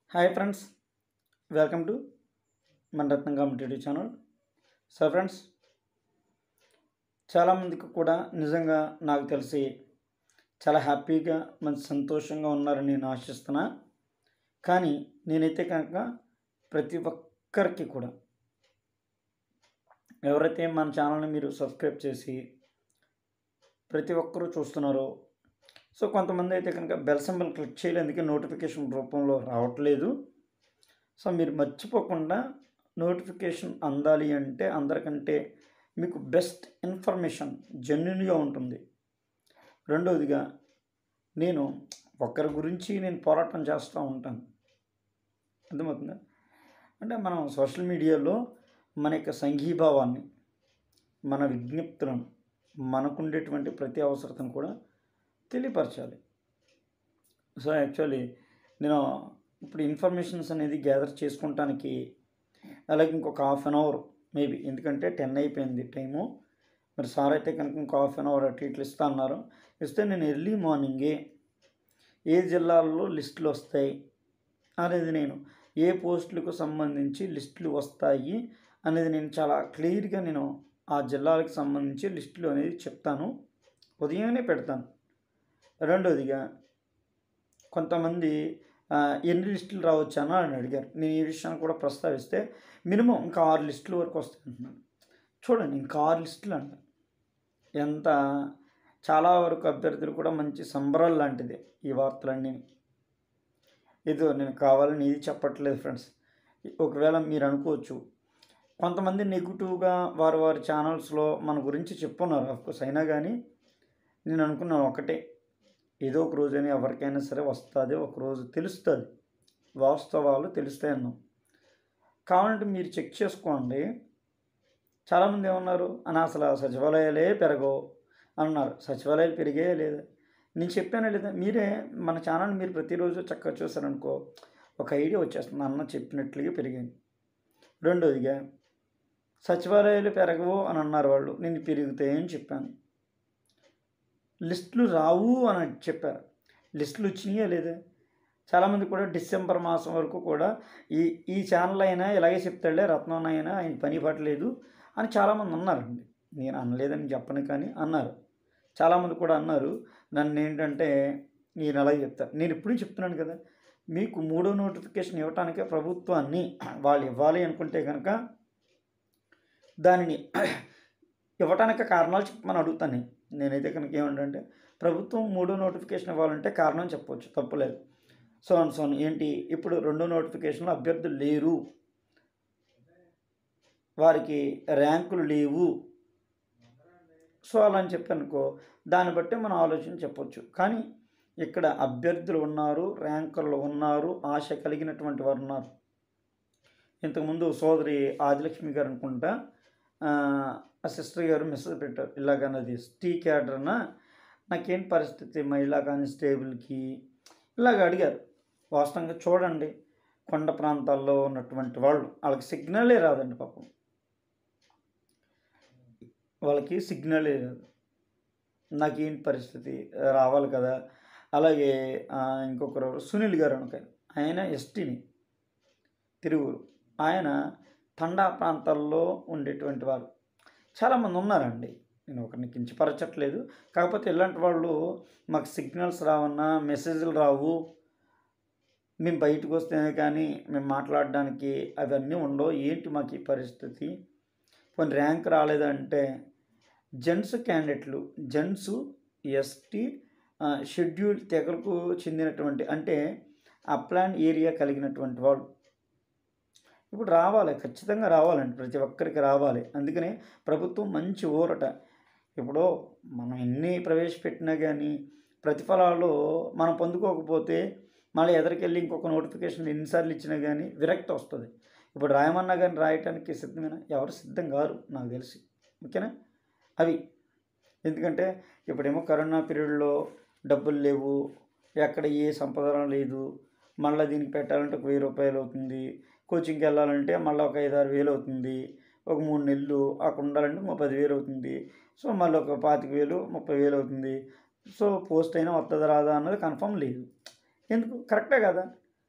Hi friends welcome to మన Ratnam competitive channel so friends చాలామందికి కూడా నిజంగా నాకు తెలిసి చాలా హ్యాపీగా మంచి సంతోషంగా ఉన్నారని నేను ఆశిస్తున్నా కానీ నేనైతే కనుక ప్రతి ఒక్కరికి కూడా ఎవరైతే మన ఛానల్ని మీరు సబ్స్క్రైబ్ చేసి ప్రతి ఒక్కరూ చూస్తున్నారో సో కొంతమంది అయితే కనుక బెల్ సింబల్ క్లిక్ చేయలేదు అందుకే నోటిఫికేషన్ రూపంలో రావట్లేదు సో మీరు మర్చిపోకుండా నోటిఫికేషన్ అందాలి అంటే అందరికంటే మీకు బెస్ట్ ఇన్ఫర్మేషన్ జెన్యున్గా ఉంటుంది రెండవదిగా నేను ఒకరి గురించి నేను పోరాటం చేస్తూ ఉంటాను అర్థమవుతుందా అంటే మనం సోషల్ మీడియాలో మన యొక్క సంఘీభావాన్ని మన విజ్ఞప్తులను మనకుండేటువంటి ప్రతి అవసరతను కూడా తెలియపరచాలి సో యాక్చువల్లీ నేను ఇప్పుడు ఇన్ఫర్మేషన్స్ అనేది గ్యాదర్ చేసుకుంటానికి అలాగే ఇంకొక హాఫ్ అన్ అవర్ మేబీ ఎందుకంటే టెన్ అయిపోయింది టైము మరి సార్ అయితే కనుక ఇంకో హాఫ్ అన్ అవర్ అటు ఇట్లు ఇస్తా అన్నారు ఇస్తే నేను ఎర్లీ మార్నింగే ఏ జిల్లాల్లో లిస్టులు వస్తాయి అనేది నేను ఏ పోస్టులకు సంబంధించి లిస్టులు వస్తాయి అనేది నేను చాలా క్లియర్గా నేను ఆ జిల్లాలకు సంబంధించి లిస్టులు అనేది చెప్తాను ఉదయాన్నే పెడతాను రెండోదిగా కొంతమంది ఆ, ఎన్ని లిస్టులు రావచ్చానో అని అడిగారు నేను ఈ విషయాన్ని కూడా ప్రస్తావిస్తే మినిమం ఇంకా ఆరు లిస్టుల వరకు వస్తాయి అంటున్నాను చూడండి ఇంకా ఆరు లిస్టులు అంట ఎంత చాలా వరకు అభ్యర్థులు కూడా మంచి సంబరాలు లాంటిదే ఈ వార్తలన్నీ ఏదో నేను కావాలని ఇది చెప్పట్లేదు ఫ్రెండ్స్ ఒకవేళ మీరు అనుకోవచ్చు కొంతమంది నెగిటివ్గా వారి వారి ఛానల్స్లో మన గురించి చెప్పున్నారు అఫ్కోర్స్ అయినా కానీ నేను అనుకున్నా ఒకటే ఏదో ఒక రోజని ఎవరికైనా సరే వస్తుంది ఒక రోజు తెలుస్తుంది వాస్తవాలు తెలుస్తాయి అన్నాం కావాలంటే మీరు చెక్ చేసుకోండి చాలామంది ఏమన్నారు అని అసలు సచివాలయాలే పెరగవు అన్నారు సచివాలయాలు పెరిగాయా లేదా నేను చెప్పానా లేదా మీరే మన ఛానల్ మీరు ప్రతిరోజు చక్కగా చూసారనుకో ఒక ఐడియా వచ్చేస్తుంది అన్న చెప్పినట్లుగా పెరిగాయి రెండోదిగా సచివాలయాలు పెరగవు అని అన్నారు వాళ్ళు నేను పెరుగుతాయని చెప్పాను లిస్టులు రావు అని చెప్పారు లిస్టులు వచ్చినాయా లేదా చాలామంది కూడా డిసెంబర్ మాసం వరకు కూడా ఈ ఈ ఛానల్ అయినా ఇలాగే చెప్తాడులే రత్నం అయినా ఆయన పని పట్టలేదు అని చాలామంది అన్నారండి నేను అనలేదని చెప్పను కానీ అన్నారు చాలామంది కూడా అన్నారు నన్ను ఏంటంటే నేను అలాగే చెప్తాను నేను ఇప్పుడు చెప్తున్నాను కదా మీకు మూడో నోటిఫికేషన్ ఇవ్వటానికే ప్రభుత్వాన్ని వాళ్ళు ఇవ్వాలి అనుకుంటే కనుక దానిని ఇవ్వటానికి కారణాలు చెప్పమని అడుగుతాను నేను. నేనైతే కనుక ఏమంటే ప్రభుత్వం మూడో నోటిఫికేషన్ ఇవ్వాలంటే కారణం చెప్పవచ్చు తప్పులేదు సో అండ్ సోన్ ఏంటి ఇప్పుడు రెండో నోటిఫికేషన్లో అభ్యర్థులు లేరు వారికి ర్యాంకులు లేవు సో అలా అని చెప్పనుకో దాన్ని బట్టి మనం ఆలోచన చెప్పొచ్చు కానీ ఇక్కడ అభ్యర్థులు ఉన్నారు ర్యాంకులు ఉన్నారు ఆశ కలిగినటువంటి వారు ఉన్నారు ఇంతకుముందు సోదరి ఆదిలక్ష్మి గారు అనుకుంటా ఆ, ఆ సిస్టర్ గారు మెసేజ్ పెట్టారు ఇలాగన్నది టీ క్యాడర్న నాకేం పరిస్థితి మహిళా కానిస్టేబుల్కి ఇలాగ అడిగారు వాస్తవంగా చూడండి కొండ ప్రాంతాల్లో ఉన్నటువంటి వాళ్ళు వాళ్ళకి సిగ్నలే రాదండి పాపం వాళ్ళకి సిగ్నలే రాదు నాకేం పరిస్థితి రావాలి కదా అలాగే ఆ, ఇంకొకరు సునీల్ గారు అనుక ఆయన ఎస్టీని తిరుగురు ఆయన తండా ప్రాంతాల్లో ఉండేటువంటి వారు చాలామంది ఉన్నారండి నేను ఒకరిని కించపరచట్లేదు కాకపోతే ఇలాంటి వాళ్ళు మాకు సిగ్నల్స్ రావన్నా మెసేజ్లు రావు మేము బయటకు వస్తేనే కానీ మేము మాట్లాడడానికి అవన్నీ ఉండవు ఏంటి మాకు ఈ పరిస్థితి కొన్ని ర్యాంక్ రాలేదంటే జెంట్స్ క్యాండిడేట్లు జెంట్స్ ఎస్టీ షెడ్యూల్ తెగలకు చెందినటువంటి అంటే అప్లాన్ ఏరియా కలిగినటువంటి వాళ్ళు ఇప్పుడు రావాలి ఖచ్చితంగా రావాలండి ప్రతి ఒక్కరికి రావాలి అందుకనే ప్రభుత్వం మంచి ఊరట ఇప్పుడు మనం ఎన్ని ప్రవేశపెట్టినా కానీ ప్రతిఫలాలు మనం పొందుకోకపోతే మళ్ళీ ఎదరికెళ్ళి ఇంకొక నోటిఫికేషన్ ఎన్నిసార్లు ఇచ్చినా కానీ విరక్తి వస్తుంది ఇప్పుడు రాయమన్నా కానీ రాయటానికి సిద్ధమేనా ఎవరు సిద్ధం కారు నాకు తెలిసి ఓకేనా అవి ఎందుకంటే ఇప్పుడేమో కరోనా పీరియడ్లో డబ్బులు లేవు ఎక్కడ ఏ సంపాదన లేదు మళ్ళీ దీనికి పెట్టాలంటే ఒక వెయ్యి రూపాయలు అవుతుంది కోచింగ్కి వెళ్ళాలంటే మళ్ళీ ఒక ఐదు ఆరు వేలు అవుతుంది ఒక మూడు నెలలు అక్కడ ఉండాలంటే ఒక పదివేలు అవుతుంది సో మళ్ళీ ఒక పాతిక వేలు ముప్పై వేలు అవుతుంది సో పోస్ట్ అయినా వస్తుందా రాదా అన్నది కన్ఫర్మ్ లేదు ఎందుకు కరెక్టే కదా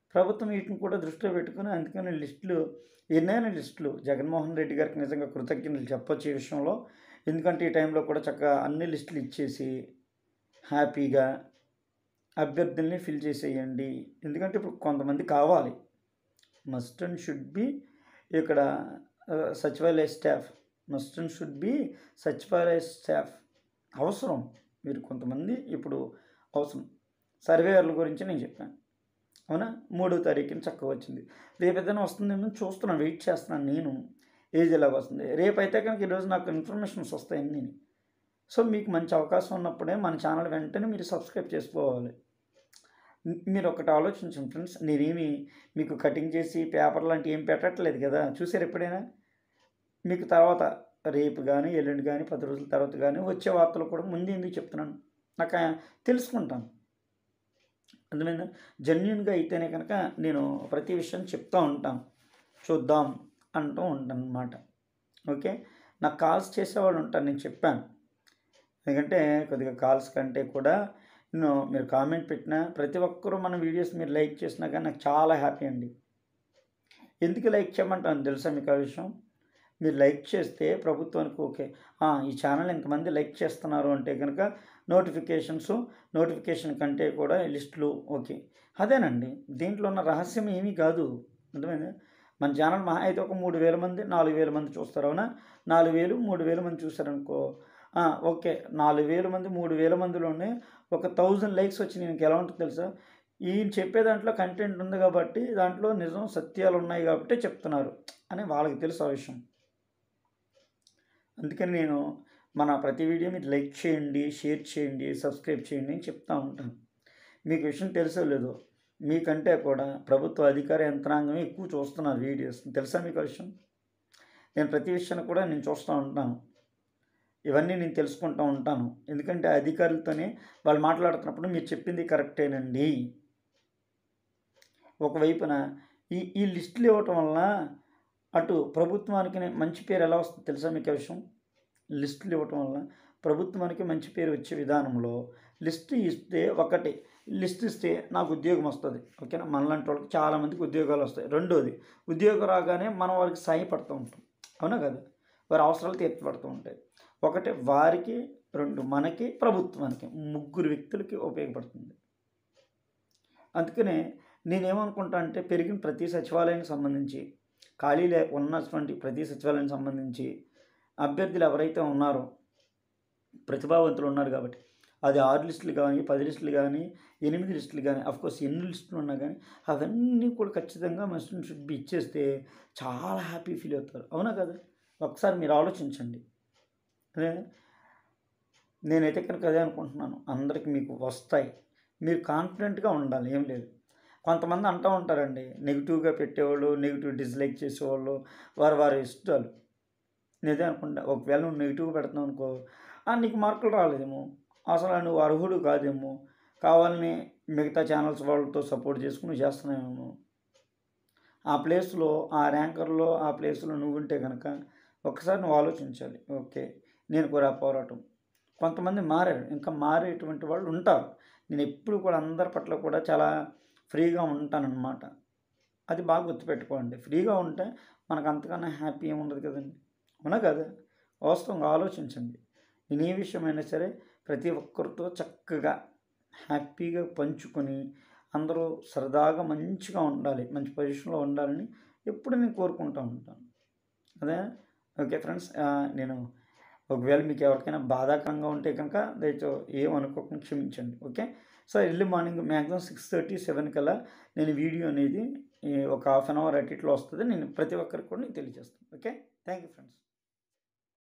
ప్రభుత్వం వీటిని కూడా దృష్టిలో పెట్టుకుని అందుకని లిస్టులు ఎన్నైనా లిస్టులు జగన్మోహన్ రెడ్డి గారికి నిజంగా కృతజ్ఞతలు చెప్పొచ్చు ఈ విషయంలో ఎందుకంటే ఈ టైంలో కూడా చక్కగా అన్ని లిస్టులు ఇచ్చేసి హ్యాపీగా అభ్యర్థుల్ని ఫిల్ చేసేయండి ఎందుకంటే ఇప్పుడు కొంతమంది కావాలి మస్ట్ అండ్ షుడ్ బి ఇక్కడ ఆ, Sachivalaya staff must and should be Sachivalaya staff అవసరం మీరు కొంతమంది ఇప్పుడు అవసరం సర్వేయర్ల గురించి నేను చెప్పాను అవునా మూడో తారీఖున చక్కగా వచ్చింది రేపు ఏదైనా వస్తుందేమో చూస్తున్నాను వెయిట్ చేస్తున్నాను నేను ఏజ్ ఎలాగ వస్తుంది రేపు అయితే కనుక ఈరోజు నాకు ఇన్ఫర్మేషన్స్ వస్తాయి అన్నీ సో మీకు మంచి అవకాశం ఉన్నప్పుడే మన ఛానల్ వెంటనే మీరు సబ్స్క్రైబ్ చేసుకోవాలి మీ- మీరు ఒకటి ఆలోచించండి ఫ్రెండ్స్ నేనేమి మీకు కటింగ్ చేసి పేపర్ లాంటివి ఏం పెట్టట్లేదు కదా చూసారు ఎప్పుడైనా మీకు తర్వాత రేపు కానీ ఎల్లుండి కానీ పది రోజుల తర్వాత కానీ వచ్చే వార్తలు కూడా ముందు ఎందుకు చెప్తున్నాను నాకు ఆ తెలుసుకుంటాను అర్థమైందా జెన్యున్గా అయితేనే కనుక నేను ప్రతి విషయం చెప్తూ ఉంటాను చూద్దాం అంటూ ఉంటాను అనమాట ఓకే నాకు కాల్స్ చేసేవాళ్ళు ఉంటారు నేను చెప్పాను ఎందుకంటే కొద్దిగా కాల్స్ కంటే కూడా నేను మీరు కామెంట్ పెట్టినా ప్రతి ఒక్కరూ మన వీడియోస్ మీరు లైక్ చేసినా కానీ నాకు చాలా హ్యాపీ అండి ఎందుకు లైక్ చేయమంటాను తెలుసా మీకు ఆ విషయం మీరు లైక్ చేస్తే ప్రభుత్వానికి ఓకే ఆ, ఈ ఛానల్ ఇంతమంది లైక్ చేస్తున్నారు అంటే కనుక నోటిఫికేషన్స్ నోటిఫికేషన్ కంటే కూడా ఈ లిస్టులు ఓకే అదేనండి దీంట్లో ఉన్న రహస్యం ఏమీ కాదు అర్థమైంది మన ఛానల్ మహా అయితే ఒక మూడు వేల మంది నాలుగు వేల మంది చూస్తారు అవునా నాలుగు వేలు మూడు వేల మంది చూస్తారనుకో ఆ, ఓకే నాలుగు వేల మంది మూడు వేల మందిలోనే ఒక థౌజండ్ లైక్స్ వచ్చి నేను ఎలా ఉంటుంది తెలుసా ఈయన చెప్పే దాంట్లో కంటెంట్ ఉంది కాబట్టి దాంట్లో నిజం సత్యాలు ఉన్నాయి కాబట్టి చెప్తున్నారు అని వాళ్ళకి తెలుసు ఆ విషయం అందుకని నేను మన ప్రతి వీడియో మీరు లైక్ చేయండి షేర్ చేయండి సబ్స్క్రైబ్ చేయండి అని చెప్తా ఉంటాను మీకు విషయం తెలుసో లేదో మీకంటే కూడా ప్రభుత్వ అధికార యంత్రాంగం ఎక్కువ చూస్తున్నారు వీడియోస్ తెలుసా మీకు ఆ విషయం నేను ప్రతి విషయాన్ని కూడా నేను చూస్తూ ఉంటాను ఇవన్నీ నేను తెలుసుకుంటూ ఉంటాను ఎందుకంటే అధికారులతోనే వాళ్ళు మాట్లాడుతున్నప్పుడు మీరు చెప్పింది కరెక్టేనండి ఒకవైపున ఈ ఈ లిస్టులు ఇవ్వటం వలన అటు ప్రభుత్వానికి మంచి పేరు ఎలా వస్తుంది తెలుసా మీకు ఆ విషయం లిస్టులు ఇవ్వటం వల్ల ప్రభుత్వానికి మంచి పేరు వచ్చే విధానంలో లిస్ట్ ఇస్తే ఒకటి లిస్ట్ ఇస్తే నాకు ఉద్యోగం వస్తుంది ఓకేనా మనలాంటి వాళ్ళకి చాలామందికి ఉద్యోగాలు వస్తాయి రెండోది ఉద్యోగం రాగానే మనం వాళ్ళకి సాయపడుతూ ఉంటాం అవునా కదా వారి అవసరాలు తీర్చబడుతూ ఉంటాయి ఒకటి వారికి రెండు మనకి ప్రభుత్వానికి ముగ్గురు వ్యక్తులకి ఉపయోగపడుతుంది అందుకనే నేనేమనుకుంటా అంటే పెరిగిన ప్రతి సచివాలయానికి సంబంధించి ఖాళీ లే ఉన్నటువంటి ప్రతి సచివాలయానికి సంబంధించి అభ్యర్థులు ఎవరైతే ఉన్నారో ప్రతిభావంతులు ఉన్నారు కాబట్టి అది ఆరు లిస్టులు కానీ పది లిస్టులు కానీ ఎనిమిది లిస్టులు కానీ కోర్స్ ఎన్ని లిస్టులు ఉన్నా కానీ అవన్నీ కూడా ఖచ్చితంగా మస్ట్ షుడ్ బి ఇచ్చేస్తే చాలా హ్యాపీ ఫీల్ అవుతారు అవునా కదా ఒకసారి మీరు ఆలోచించండి అదే నేనైతే కనుక అదే అనుకుంటున్నాను అందరికి మీకు వస్తాయి మీరు కాన్ఫిడెంట్గా ఉండాలి ఏం లేదు కొంతమంది అంటూ ఉంటారండి నెగిటివ్గా పెట్టేవాళ్ళు నెగిటివ్ డిస్లైక్ చేసేవాళ్ళు వారి వారి ఇష్టాలు నేనే అనుకుంటా ఒకవేళ నువ్వు నెగిటివ్ పెడుతున్నావు అనుకో "ఆ, నీకు మార్కులు రాలేదేమో అసలు నువ్వు అర్హుడు కాదేమో కావాలని మిగతా ఛానల్స్ వాళ్ళతో సపోర్ట్ చేసుకుని నువ్వు చేస్తున్నావేమో ఆ ప్లేస్లో ఆ ర్యాంకర్లో ఆ ప్లేస్లో నువ్వు ఉంటే కనుక ఒకసారి నువ్వు ఆలోచించాలి ఓకే నేను కూడా పోరాటం కొంతమంది మారారు ఇంకా మారేటువంటి వాళ్ళు ఉంటారు నేను ఎప్పుడు కూడా అందరి పట్ల కూడా చాలా ఫ్రీగా ఉంటానన్నమాట అది బాగా గుర్తుపెట్టుకోండి ఫ్రీగా ఉంటే మనకు అంతకన్నా హ్యాపీ ఏమి ఉండదు కదండి అవునా కదా వాస్తవంగా ఆలోచించండి నేను ఏ విషయమైనా సరే ప్రతి ఒక్కరితో చక్కగా హ్యాపీగా పంచుకొని అందరూ సరదాగా మంచిగా ఉండాలి మంచి పొజిషన్లో ఉండాలని ఎప్పుడు నేను కోరుకుంటూ ఉంటాను అదే ఓకే ఫ్రెండ్స్ నేను ఒకవేళ మీకు ఎవరికైనా బాధాకరంగా ఉంటే కనుక దయచో ఏమనుకోకుండా క్షమించండి okay so early morning maximum six thirty seven కల్లా నేను వీడియో అనేది ఈ ఒక హాఫ్ అన్ అవర్ అట్ ఇట్లో వస్తుంది నేను ప్రతి ఒక్కరికి కూడా నేను తెలియజేస్తాను ఓకే థ్యాంక్ యూ ఫ్రెండ్స్